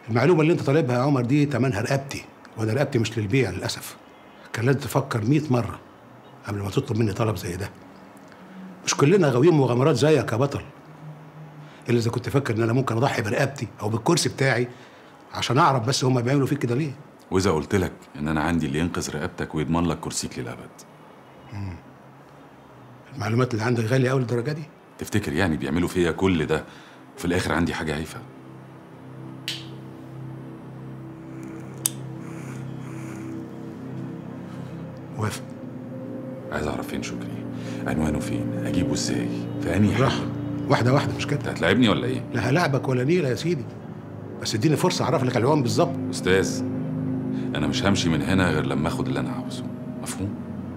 المعلومه اللي انت طالبها يا عمر دي تمنها رقبتي وانا رقبتي مش للبيع للاسف كان لازم تفكر 100 مره قبل ما تطلب مني طلب زي ده مش كلنا غاويين مغامرات زيك يا بطل الا اذا كنت فاكر ان انا ممكن اضحي برقبتي او بالكرسي بتاعي عشان اعرف بس هما بيعملوا فيك كده ليه واذا قلت لك ان انا عندي اللي ينقذ رقبتك ويضمن لك كرسيك للابد المعلومات اللي عندك غاليه قوي للدرجه دي تفتكر يعني بيعملوا فيا كل ده وفي الاخر عندي حاجه هايفه وافق عايز اعرف فين شكري عنوانه فين اجيبه ازاي في انهي راح حته واحده واحده مش انت كده هتلاعبني ولا ايه لا هلاعبك ولا نيله يا سيدي بس اديني فرصه اعرف لك العنوان بالظبط استاذ انا مش همشي من هنا غير لما اخد اللي انا عاوزه مفهوم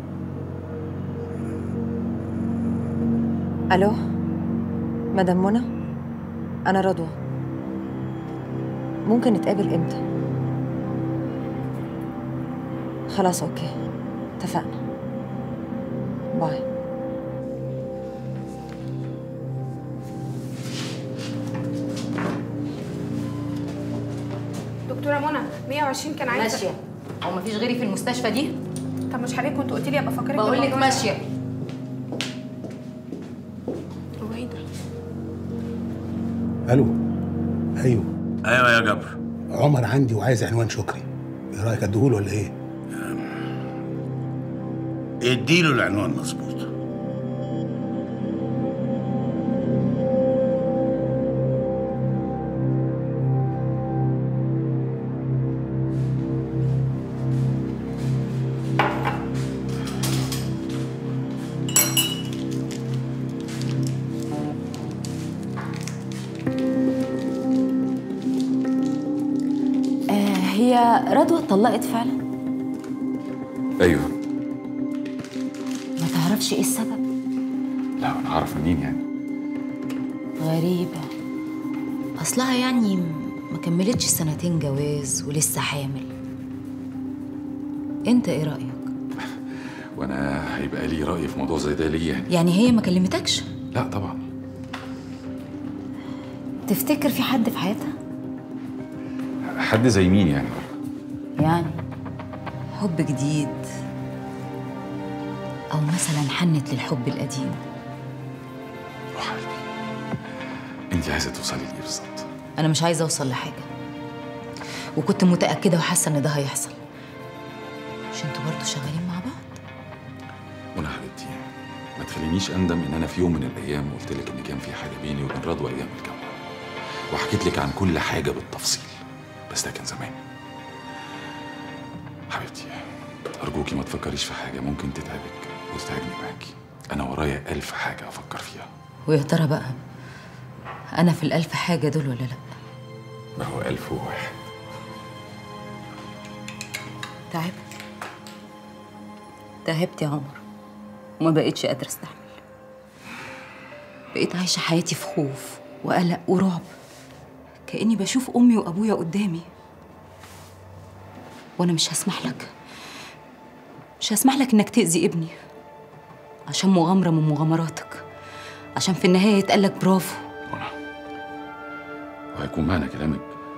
الو مدام منى انا رضوى ممكن نتقابل امتى خلاص اوكي اتفقنا باي دكتوره منى 120 كان عايز ماشيه هو مفيش غيري في المستشفى دي طب مش حضرتك كنت قلت لي ابقى افكرك بقول لك بالموضوع ده. ماشيه هو ايه ده الو ايوه ايوه يا جبر عمر عندي وعايز عنوان شكري ايه رايك اديهوله ولا ايه اديله العنوان مظبوط آه هي رضوى اتطلقت فعلا ايوه ما تعرفش ايه السبب لا انا اعرف منين يعني غريبه اصلها يعني ما كملتش سنتين جواز ولسه حامل انت ايه رايك وانا هيبقى لي راي في موضوع زي ده ليه يعني يعني هي ما كلمتكش لا طبعا تفتكر في حد في حياتها حد زي مين يعني يعني حب جديد او مثلا حنت للحب القديم روح قلبي انت عايزه توصلي لايه بالظبط انا مش عايزه اوصل لحاجه وكنت متاكده وحاسه ان ده هيحصل مش انتوا برضه شغالين مع بعض منى حبيبتي ما تخلينيش اندم ان انا في يوم من الايام قلت لك ان كان في حاجه بيني وبين رضوى ايام الجامعه وحكيت لك عن كل حاجه بالتفصيل بس ده كان زمان حبيبتي ارجوكي ما تفكريش في حاجه ممكن تتعبك وتتعبني معاكي انا ورايا الف حاجه افكر فيها ويا ترى بقى انا في الالف حاجه دول ولا لا ما هو الف وواحد تعبت تعبت يا عمر وما بقتش قادره استحمل بقيت عايشه حياتي في خوف وقلق ورعب كاني بشوف امي وابويا قدامي وانا مش هسمح لك مش هسمح لك انك تاذي ابني عشان مغامره من مغامراتك عشان في النهايه يتقال لك برافو منى وهيكون معنى كلامك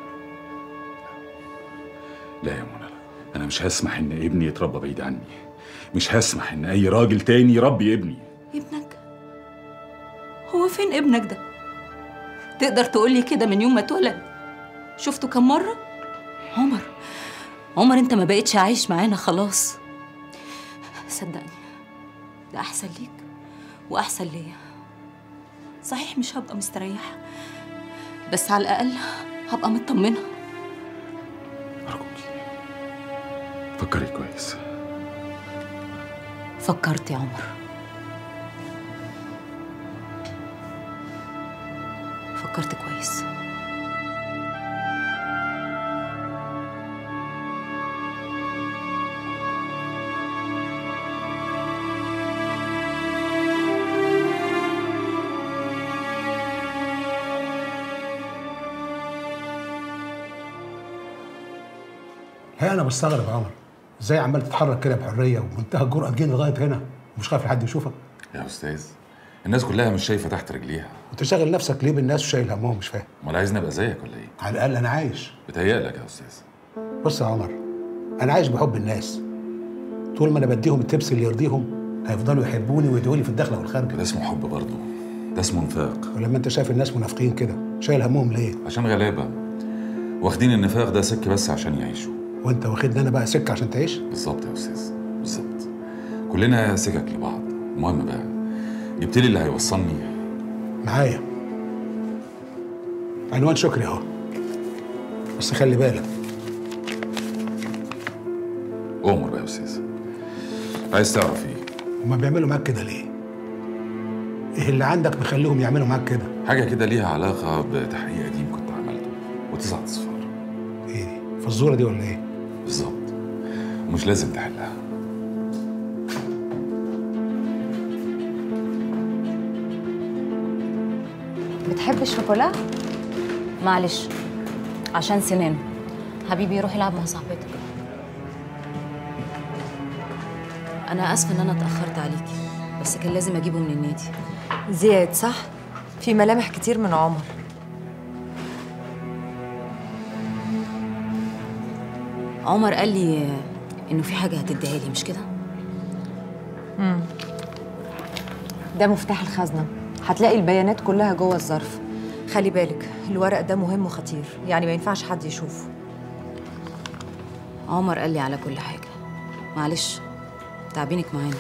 لا يا منى لا انا مش هسمح ان ابني يتربى بعيد عني مش هسمح ان اي راجل تاني يربي ابني ابنك هو فين ابنك ده تقدر تقولي كده من يوم ما اتولد شفته كم مرة عمر عمر انت ما بقتش عايش معانا خلاص صدقني ده احسن ليك واحسن ليا صحيح مش هبقى مستريحة بس على الاقل هبقى مطمنة ارجوكي فكري كويس فكرت يا عمر فكرت كويس ها انا بستغرب يا عمر ازاي عمال تتحرك كده بحريه ومنتهى الجرأه تجيني لغايه هنا ومش خايف حد يشوفك يا استاذ الناس كلها مش شايفه تحت رجليها انت شاغل نفسك ليه بالناس وشايل همهم مش فاهم امال عايزني ابقى زيك ولا ايه على الاقل انا عايش بتهيألك يا استاذ بص يا عمر انا عايش بحب الناس طول ما انا بديهم التبس اللي يرضيهم هيفضلوا يحبوني ويدعوا لي في الدخله والخارجه ده اسمه حب برضه ده اسمه انفاق ولما انت شايف الناس منافقين كده شايل همهم ليه عشان غلابه واخدين النفاق ده سك بس عشان يعيشوا وانت واخدني انا بقى سكه عشان تعيش بالظبط يا استاذ بالظبط كلنا سكك لبعض المهم بقى جبت لي اللي هيوصلني معايا عنوان شكري اهو بس خلي بالك امر بقى يا استاذ عايز تعرف ايه هما بيعملوا معاك كده ليه ايه اللي عندك مخليهم يعملوا معاك كده حاجه كده ليها علاقه بتحقيق قديم كنت عملته وتسعة اصفار ايه دي فالزوره دي ولا ايه بالظبط ومش لازم تحلها بتحب الشوكولا؟ معلش عشان سنان حبيبي روح يلعب مع صاحبتك انا اسفه ان انا اتاخرت عليكي بس كان لازم اجيبه من النادي زياد صح؟ في ملامح كتير من عمر عمر قال لي انه في حاجه هتديها لي مش كده ده مفتاح الخزنة هتلاقي البيانات كلها جوه الظرف خلي بالك الورق ده مهم وخطير يعني ما ينفعش حد يشوفه عمر قال لي على كل حاجه معلش تعبينك معانا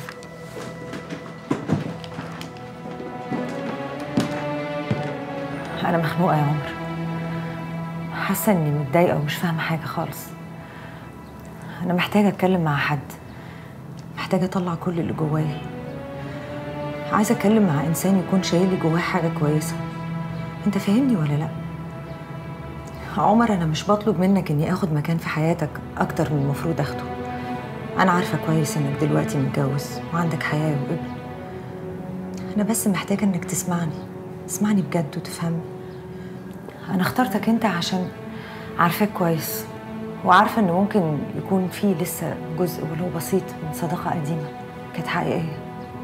أنا مخنوقة يا عمر حاسة إني متضايقة ومش فاهمة حاجة خالص أنا محتاجة أتكلم مع حد محتاجة أطلع كل اللي جوايا عايزة أتكلم مع إنسان يكون شايل لي جواه حاجة كويسة أنت فاهمني ولا لأ؟ عمر أنا مش بطلب منك إني آخد مكان في حياتك أكتر من المفروض أخده أنا عارفة كويس إنك دلوقتي متجوز وعندك حياة وابن أنا بس محتاجة إنك تسمعني تسمعني بجد وتفهمني أنا اخترتك أنت عشان عارفاك كويس وعارفة إن ممكن يكون في لسه جزء ولو بسيط من صداقة قديمة كانت حقيقية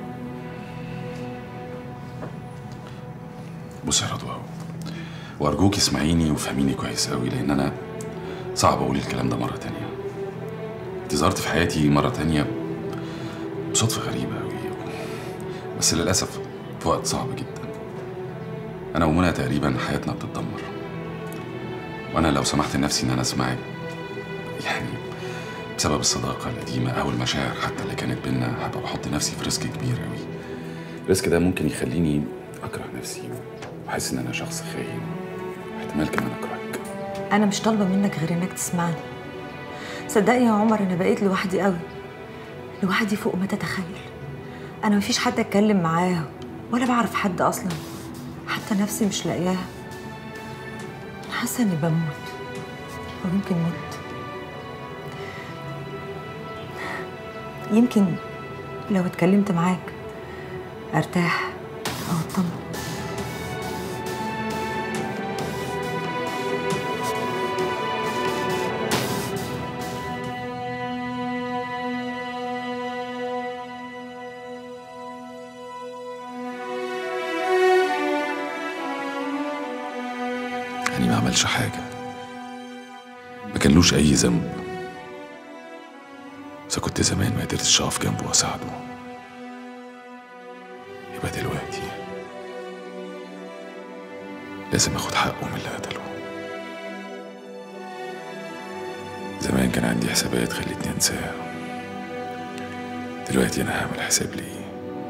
بص يا رضوى وارجوك اسمعيني وفهميني كويس قوي لان انا صعب اقول الكلام ده مره تانية انت ظهرت في حياتي مره تانية بصدفه غريبه قوي بس للاسف في وقت صعب جدا انا ومنى تقريبا حياتنا بتتدمر وانا لو سمحت لنفسي ان انا اسمعك يعني بسبب الصداقه القديمه او المشاعر حتى اللي كانت بينا هبقى بحط نفسي في ريسك كبير قوي الريسك ده ممكن يخليني اكره نفسي واحس ان انا شخص خاين احتمال كمان اكرهك أنا مش طالبة منك غير إنك تسمعني صدقني يا عمر أنا بقيت لوحدي قوي لوحدي فوق ما تتخيل أنا مفيش حد أتكلم معاه ولا بعرف حد أصلا حتى نفسي مش لاقياها حاسة إني بموت أو يمكن مت يمكن لو اتكلمت معاك ارتاح او اطمن يعني ما عملش حاجه ما كانلوش اي ذنب إذا كنت زمان ما قدرتش أقف جنبه وأساعده يبقى دلوقتي لازم أخد حقه من اللي قتله زمان كان عندي حسابات خلتني أنساه دلوقتي أنا هعمل حساب ليه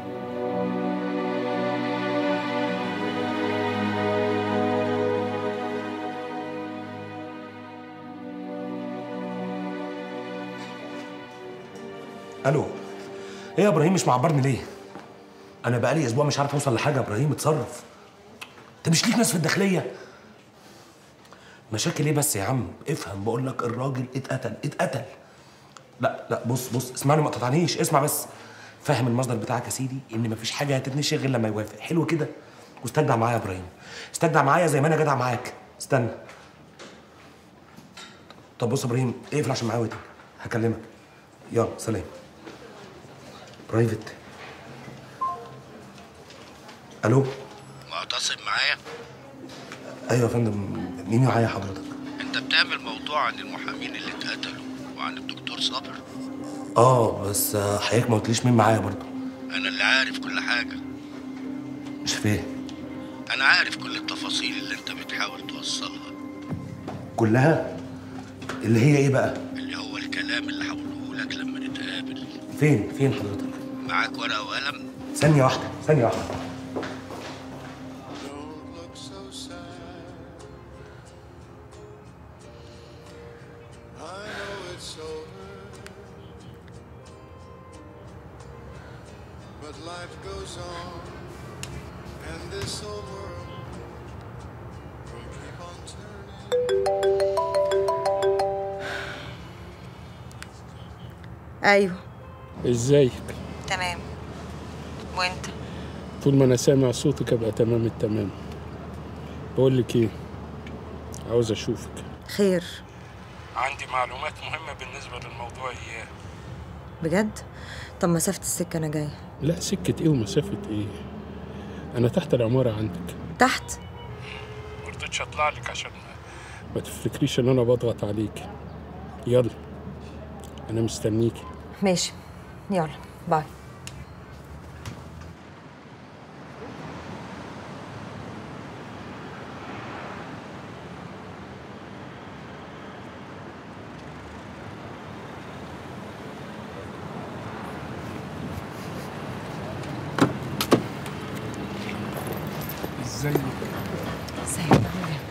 الو ايه يا ابراهيم مش معبرني ليه انا بقالي اسبوع مش عارف اوصل لحاجه يا ابراهيم اتصرف انت مش ليك ناس في الداخليه مشاكل ايه بس يا عم افهم بقول لك الراجل اتقتل اتقتل لا لا بص بص اسمعني ما تقطعنيش اسمع بس فاهم المصدر بتاعك يا سيدي ان مفيش حاجه هتتنشي غير لما يوافق حلو كده واستجدع معايا يا ابراهيم استجدع معايا زي ما انا جدع معاك استنى طب بص يا ابراهيم اقفل عشان معايا وقتك هكلمك يلا سلام برايفت الو معتصم معايا ايوه يا فندم مين معايا حضرتك انت بتعمل موضوع عن المحامين اللي اتقتلوا وعن الدكتور صابر اه بس آه، حضرتك ما قلتليش مين معايا برضه انا اللي عارف كل حاجه مش فاهم انا عارف كل التفاصيل اللي انت بتحاول توصلها كلها اللي هي ايه بقى اللي هو الكلام اللي هقوله لك لما نتقابل فين فين حضرتك معاك ورقه وقلم ثانيه واحده ثانيه واحده But life goes on, and this old world will keep on turning. ايوه ازيك تمام وانت طول ما انا سامع صوتك ابقى تمام التمام بقول لك ايه عاوز اشوفك خير عندي معلومات مهمة بالنسبة للموضوع اياه بجد طب مسافه السكه انا جايه لا سكة ايه ومسافة ايه انا تحت العمارة عندك تحت مرضتش اطلع لك عشان ما, ما تفتكريش ان انا بضغط عليك يلا انا مستنيكي ماشي يلا باي ازيك ازيك عامل ايه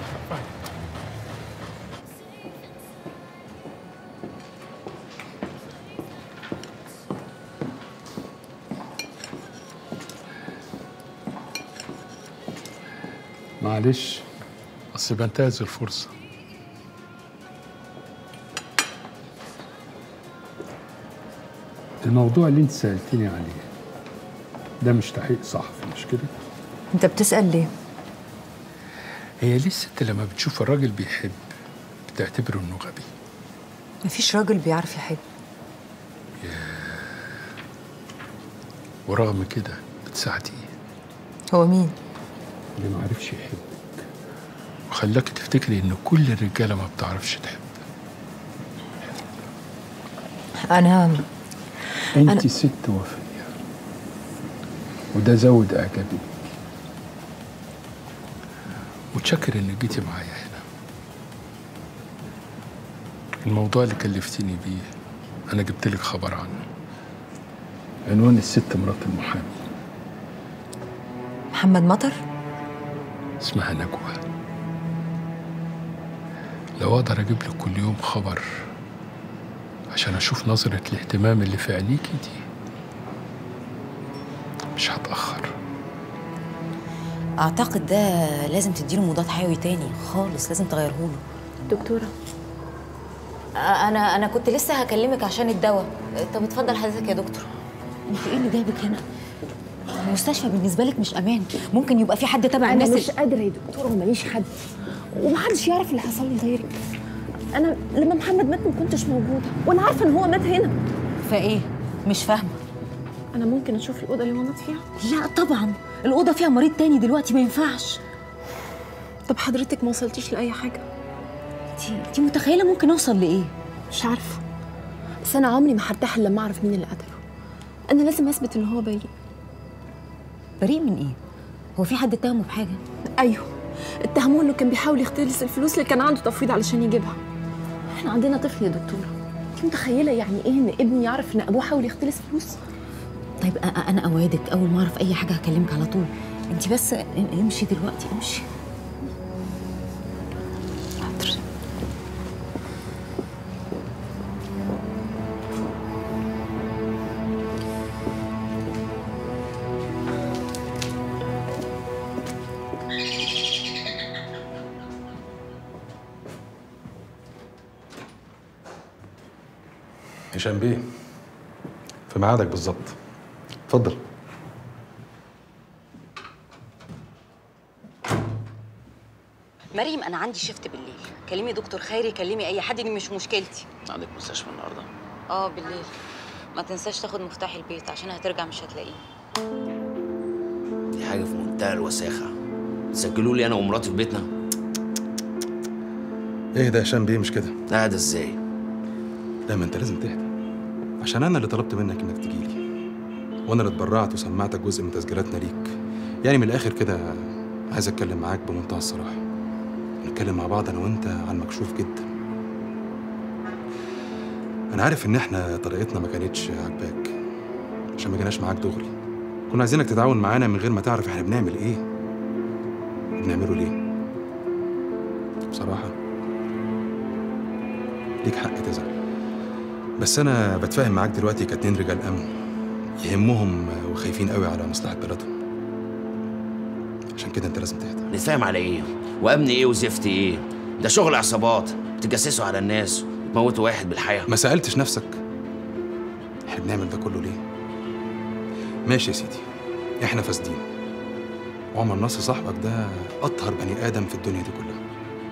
معلش اصل بنتهز الفرصة الموضوع اللي انت سألتني عليه ده مش تحقيق صحفي مش كده؟ انت بتسال ليه هي ليه الست لما بتشوف الراجل بيحب بتعتبره انه غبي مفيش راجل بيعرف يحب ورغم كده بتساعديه هو مين اللي ما عرفش يحبك وخلاك تفتكري ان كل الرجاله ما بتعرفش تحب انا انت ست وفيه وده زود اعجابي بيك متشكر انك جيتي معايا هنا الموضوع اللي كلفتيني بيه انا جبت لك خبر عنه عنوان الست مرات المحامي محمد مطر اسمها نجوى لو اقدر اجيب لك كل يوم خبر عشان اشوف نظرة الاهتمام اللي في عينيكي دي مش هتأخر اعتقد ده لازم تديله مضاد حيوي تاني خالص لازم تغيره له دكتوره انا انا كنت لسه هكلمك عشان الدواء طب اتفضل حضرتك يا دكتور انت ايه اللي جايبك هنا المستشفى بالنسبه لك مش امان ممكن يبقى في حد تبع انا الناس مش قادره يا دكتوره وماليش حد ومحدش يعرف اللي حصل لي غيرك انا لما محمد مات ما كنتش موجوده وانا عارفه ان هو مات هنا فايه مش فاهمه انا ممكن اشوف الاوضه اللي هو مات فيها لا طبعا الاوضه فيها مريض تاني دلوقتي ما ينفعش طب حضرتك ما وصلتيش لاي حاجه انت انت متخيله ممكن اوصل لايه مش عارفه بس انا عمري ما هرتاح إلا لما اعرف مين اللي قتله انا لازم اثبت ان هو بريء بريء من ايه هو في حد اتهمه بحاجه ايوه اتهموه انه كان بيحاول يختلس الفلوس اللي كان عنده تفويض علشان يجيبها احنا عندنا طفل يا دكتوره انت متخيله يعني ايه ان ابني يعرف ان ابوه حاول يختلس فلوس طيب أ- أ- انا اوعدك اول ما اعرف اي حاجه هكلمك على طول انت بس ام- امشي دلوقتي امشي حاضر هشام بيه في ميعادك بالظبط اتفضل مريم انا عندي شيفت بالليل كلمي دكتور خيري كلمي اي حد دي مش مشكلتي عندك مستشفى النهارده اه بالليل ما تنساش تاخد مفتاح البيت عشان هترجع مش هتلاقيه دي حاجه في منتهى منتهى الوساخه تسجلوا لي انا ومراتي في بيتنا ايه ده يا هشام بيه مش كده قاعد ازاي لا ما انت لازم تهدى عشان انا اللي طلبت منك انك تجي لي وانا اللي اتبرعت وسمعتك جزء من تسجيلاتنا ليك يعني من الاخر كده عايز اتكلم معاك بمنتهى الصراحه نتكلم مع بعض انا وانت عن مكشوف جدا انا عارف ان احنا طريقتنا ما كانتش عاجباك عشان ما جيناش معاك دغري كنا عايزينك تتعاون معانا من غير ما تعرف احنا بنعمل ايه وبنعمله ليه بصراحه ليك حق تزعل بس انا بتفاهم معاك دلوقتي كاتنين رجال امن يهمهم وخايفين قوي على مصلحه بلدهم عشان كده انت لازم تهدى نتفاهم على ايه وامن ايه وزفت ايه ده شغل عصابات بتجسسوا على الناس وتموتوا واحد بالحياه ما سالتش نفسك احنا بنعمل ده كله ليه ماشي يا سيدي احنا فاسدين عمر نصر صاحبك ده اطهر بني ادم في الدنيا دي كلها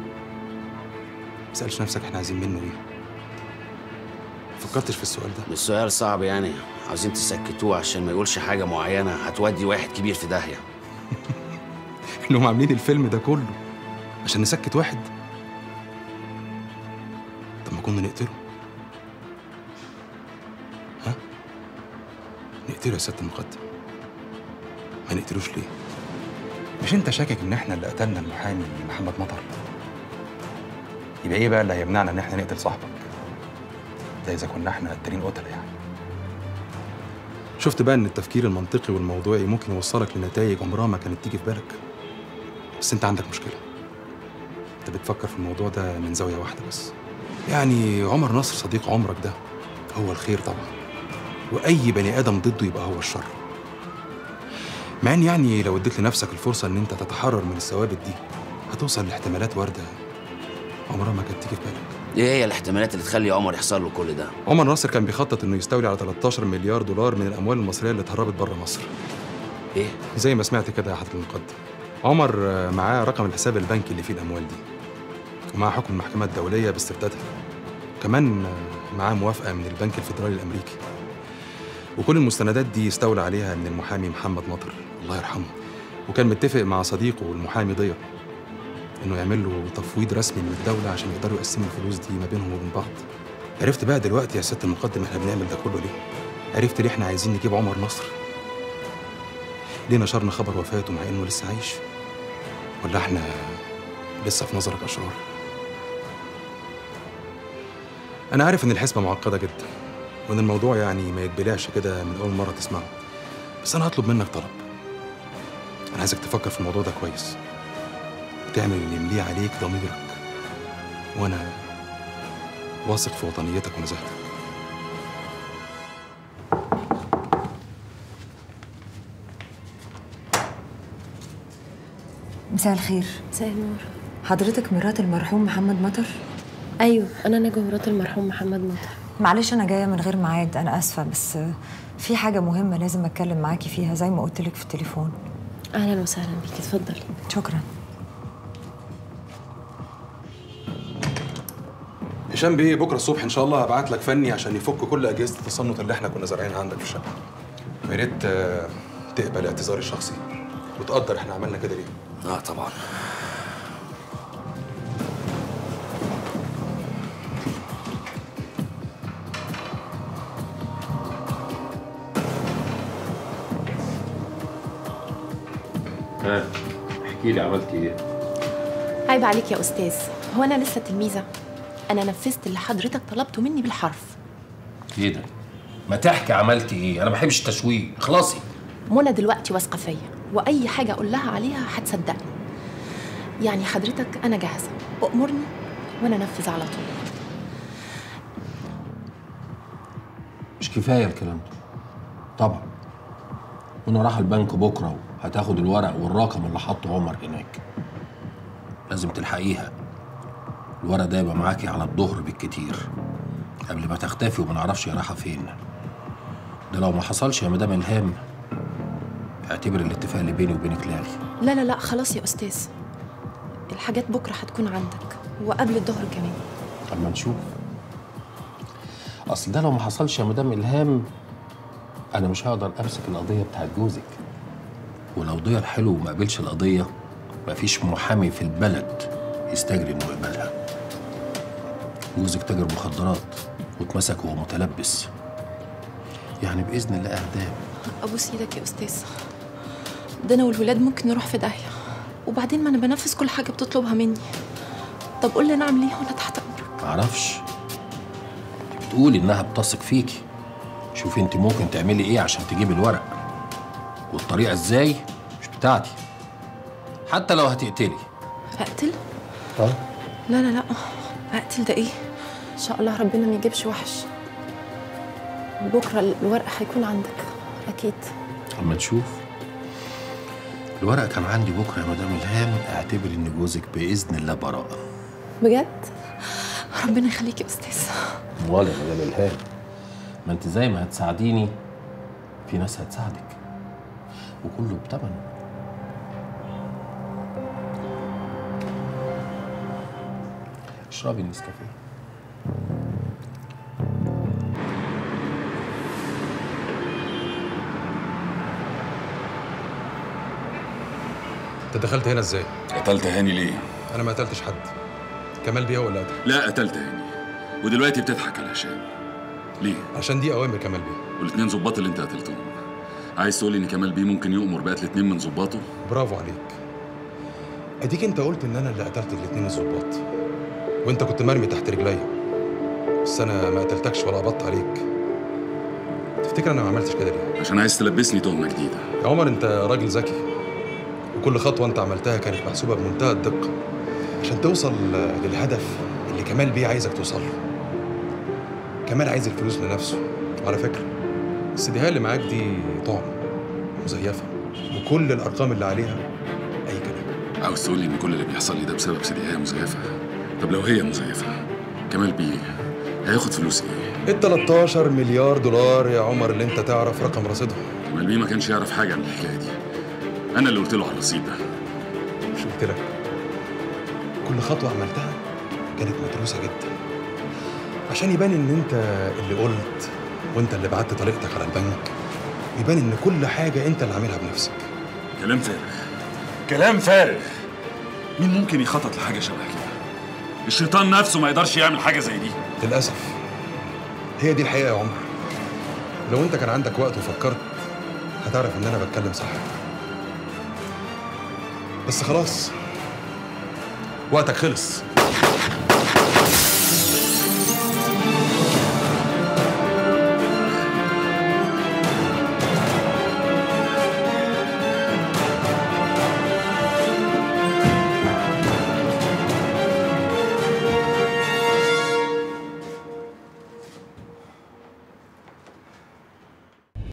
ما تسالش نفسك احنا عايزين منه ايه فكرتش في السؤال ده السؤال صعب يعني عاوزين تسكتوه عشان ما يقولش حاجه معينه هتودي واحد كبير في داهيه انهم عاملين الفيلم ده كله عشان نسكت واحد طب ما كنا نقتله ها نقتله يا سياده المقدم ما نقتلوش ليه مش انت شاكك ان احنا اللي قتلنا المحامي محمد مطر يبقى ايه بقى اللي هيمنعنا ان احنا نقتل صاحبك ده اذا كنا احنا قتالين قتله يعني شفت بقى ان التفكير المنطقي والموضوعي ممكن يوصلك لنتائج عمرها ما كانت تيجي في بالك بس انت عندك مشكله انت بتفكر في الموضوع ده من زاويه واحده بس يعني عمر نصر صديق عمرك ده هو الخير طبعا واي بني ادم ضده يبقى هو الشر مع ان يعني لو اديت لنفسك الفرصه ان انت تتحرر من الثوابت دي هتوصل لاحتمالات وارده عمرها ما كانت تيجي في بالك ايه هي الاحتمالات اللي تخلي عمر يحصل له كل ده عمر ناصر كان بيخطط انه يستولي على 13 مليار دولار من الاموال المصريه اللي اتهربت بره مصر ايه زي ما سمعت كده يا حضره المقدم عمر آه، معاه رقم الحساب البنكي اللي فيه الاموال دي ومعاه حكم المحكمه الدوليه باستردادها كمان آه، معاه موافقه من البنك الفيدرالي الامريكي وكل المستندات دي استولى عليها من المحامي محمد مطر الله يرحمه وكان متفق مع صديقه المحامي ضياء انه يعمل له تفويض رسمي من الدوله عشان يقدروا يقسموا الفلوس دي ما بينهم وبين بعض عرفت بقى دلوقتي يا سياده المقدم احنا بنعمل ده كله ليه عرفت ليه احنا عايزين نجيب عمر نصر ليه نشرنا خبر وفاته مع انه لسه عايش ولا احنا لسه في نظرك اشرار انا عارف ان الحسبه معقده جدا وان الموضوع يعني ما يتبلعش كده من اول مره تسمعه بس انا هطلب منك طلب انا عايزك تفكر في الموضوع ده كويس وتعمل اللي يمليه عليك ضميرك وانا واثق في وطنيتك ونزاهتك مساء الخير مساء النور حضرتك مرات المرحوم محمد مطر ايوه انا نجوى مرات المرحوم محمد مطر معلش انا جايه من غير ميعاد انا اسفه بس في حاجه مهمه لازم اتكلم معاكي فيها زي ما قلت لك في التليفون اهلا وسهلا بيكي اتفضلي شكرا هشام بيه بكره الصبح ان شاء الله هبعت لك فني عشان يفك كل اجهزه التصنت اللي احنا كنا زارعينها عندك في الشقه ويا ريت آه، تقبل اعتذاري الشخصي وتقدر احنا عملنا كده ليه اه طبعا ها احكي لي عملتي ايه؟ عيب عليك يا استاذ هو انا لسه تلميذه انا نفذت اللي حضرتك طلبته مني بالحرف كده ما تحكي عملتي ايه؟ انا ما بحبش التشويق اخلصي منى دلوقتي واثقه فيا واي حاجه اقول لها عليها هتصدقني يعني حضرتك انا جاهزه امرني وانا انفذ على طول مش كفايه الكلام ده طبعا وانا رايح البنك بكره هتاخد الورق والرقم اللي حطه عمر هناك لازم تلحقيها الورق ده يبقى معاكي على الظهر بالكتير قبل ما تختفي وما نعرفش هي رايحه فين ده لو ما حصلش يا مدام الهام اعتبر الاتفاق اللي بيني وبينك لغي لا لا لا خلاص يا استاذ الحاجات بكره هتكون عندك وقبل الظهر كمان اما نشوف اصل ده لو ما حصلش يا مدام الهام انا مش هقدر امسك القضيه بتاعت جوزك ولو ضيع الحلو وما قبلش القضيه مفيش محامي في البلد يستجري انه يقبلها جوزك تاجر مخدرات واتمسك وهو متلبس يعني باذن الله اعدام ابوس ايدك يا استاذ ده انا والولاد ممكن نروح في داهيه وبعدين ما انا بنفذ كل حاجه بتطلبها مني طب قول لي انا اعمل ايه وانا تحت امرك معرفش بتقولي انها بتثق فيكي شوفي انت ممكن تعملي ايه عشان تجيبي الورق والطريقه ازاي مش بتاعتي حتى لو هتقتلي اقتل اه لا لا لا اقتل ده ايه ان شاء الله ربنا ما يجيبش وحش بكره الورق هيكون عندك اكيد اما نشوف الورق كان عندي بكره يا مدام الهام اعتبري ان جوزك باذن الله براءه بجد ربنا يخليك يا استاذ ولا يا مدام الهام ما انت زي ما هتساعديني في ناس هتساعدك وكله بتمن اشربي النسكافيه انت دخلت هنا ازاي؟ قتلت هاني ليه؟ انا ما قتلتش حد كمال بيه هو اللي قتل لا قتلت هاني ودلوقتي بتضحك على هشام ليه؟ عشان دي اوامر كمال بيه والاتنين ظباط اللي انت قتلتهم عايز تقول ان كمال بيه ممكن يؤمر بقى الاتنين من ظباطه؟ برافو عليك اديك انت قلت ان انا اللي قتلت الاتنين الظباط وانت كنت مرمي تحت رجليا بس انا ما قتلتكش ولا قبضت عليك تفتكر انا ما عملتش كده ليه؟ عشان عايز تلبسني تهمه جديده يا عمر انت راجل ذكي وكل خطوه انت عملتها كانت محسوبه بمنتهى الدقه عشان توصل للهدف اللي كمال بيه عايزك توصل له كمال عايز الفلوس لنفسه وعلى فكره السيديهات اللي معاك دي طعم مزيفه وكل الارقام اللي عليها اي كلام عاوز تقول لي ان كل اللي بيحصل لي ده بسبب سيديهايه مزيفه طب لو هي مزيفه كمال بيه هياخد فلوس ايه؟ ال 13 مليار دولار يا عمر اللي انت تعرف رقم رصيدهم كمال بيه ما كانش يعرف حاجه عن الحكايه دي انا اللي قلت له على الرصيد ده مش قلت لك كل خطوه عملتها كانت مدروسه جدا عشان يبان ان انت اللي قلت وانت اللي بعت طريقتك على البنك يبان ان كل حاجه انت اللي عاملها بنفسك كلام فارغ كلام فارغ مين ممكن يخطط لحاجه شبه كده الشيطان نفسه ما يقدرش يعمل حاجه زي دي للاسف هي دي الحقيقه يا عمر لو انت كان عندك وقت وفكرت هتعرف ان انا بتكلم صح بس خلاص وقتك خلص